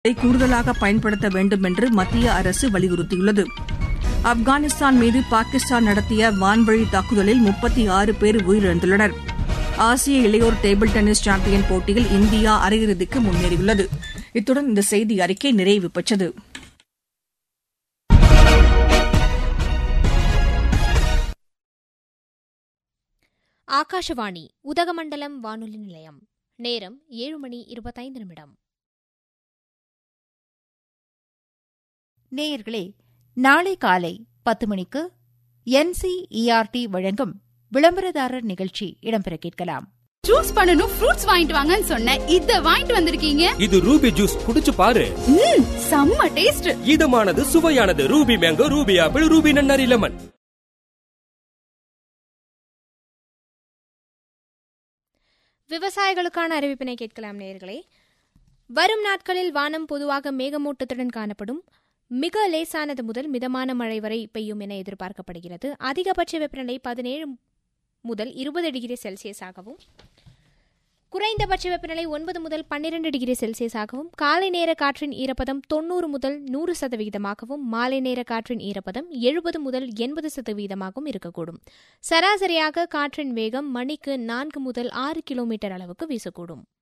இதை கூடுதலாக பயன்படுத்த வேண்டும் என்று மத்திய அரசு வலியுறுத்தியுள்ளது ஆப்கானிஸ்தான் மீது பாகிஸ்தான் நடத்திய வான்வழி தாக்குதலில் முப்பத்தி ஆறு பேர் உயிரிழந்துள்ளனர் ஆசிய இளையோர் டேபிள் டென்னிஸ் சாம்பியன் போட்டியில் இந்தியா அரையிறுதிக்கு முன்னேறியுள்ளது இத்துடன் இந்த செய்தி அறிக்கை நிறைவு பெற்றது ஆகாஷவாணி உதகமண்டலம் வானொலி நிலையம் நேரம் ஏழு மணி இருபத்தைந்து நிமிடம் நேயர்களே நாளை காலை பத்து மணிக்கு என்சிஇஆர்டி வழங்கும் விளம்பரதாரர் நிகழ்ச்சி இடம்பெற கேட்கலாம் ஜூஸ் பண்ணனும் ஃப்ரூட்ஸ் வாங்கிட்டு வாங்கன்னு சொன்னேன் இத வாங்கிட்டு வந்திருக்கீங்க இது ரூபி ஜூஸ் குடிச்சு பாரு ம் செம்ம டேஸ்ட் இதமானது சுவையானது Ruby mango Ruby apple Ruby nannari lemon விவசாயிகளுக்கான அறிவிப்பினை கேட்கலாம் நேர்களே வரும் நாட்களில் வானம் பொதுவாக மேகமூட்டத்துடன் காணப்படும் மிக லேசானது முதல் மிதமான மழை வரை பெய்யும் என எதிர்பார்க்கப்படுகிறது அதிகபட்ச வெப்பநிலை பதினேழு முதல் இருபது டிகிரி செல்சியஸாகவும் குறைந்தபட்ச வெப்பநிலை ஒன்பது முதல் பன்னிரண்டு டிகிரி செல்சியஸாகவும் காலை நேர காற்றின் ஈரப்பதம் தொண்ணூறு முதல் நூறு சதவிகிதமாகவும் மாலை நேர காற்றின் ஈரப்பதம் எழுபது முதல் எண்பது சதவீதமாகவும் இருக்கக்கூடும் சராசரியாக காற்றின் வேகம் மணிக்கு நான்கு முதல் ஆறு கிலோமீட்டர் அளவுக்கு வீசக்கூடும்